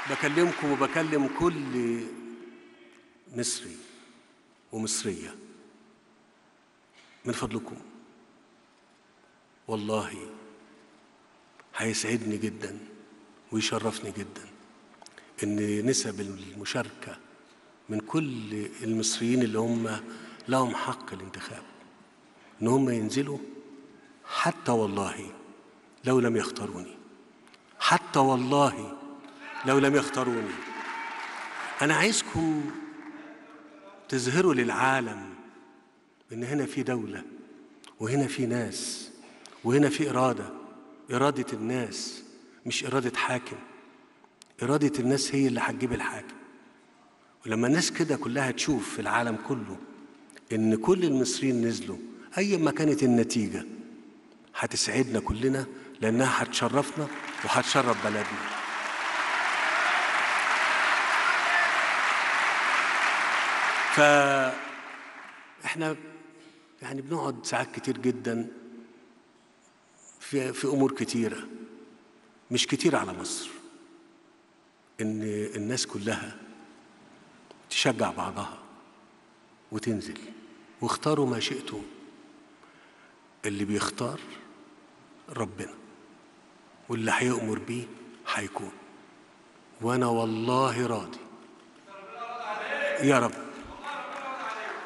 بكلمكم وبكلم كل مصري ومصرية من فضلكم والله هيسعدني جدا ويشرفني جدا ان نسب المشاركه من كل المصريين اللي هم لهم حق الانتخاب ان هم ينزلوا حتى والله لو لم يختاروني حتى والله لو لم يختاروني انا عايزكم تظهروا للعالم ان هنا في دوله وهنا في ناس وهنا في اراده اراده الناس مش اراده حاكم اراده الناس هي اللي هتجيب الحاكم ولما الناس كده كلها تشوف في العالم كله ان كل المصريين نزلوا ايا ما كانت النتيجه هتسعدنا كلنا لانها هتشرفنا وهتشرف بلدنا ف احنا يعني بنقعد ساعات كتير جدا في في امور كتيره مش كتير على مصر ان الناس كلها تشجع بعضها وتنزل واختاروا ما شئتم اللي بيختار ربنا واللي هيأمر بيه هيكون وانا والله راضي يا رب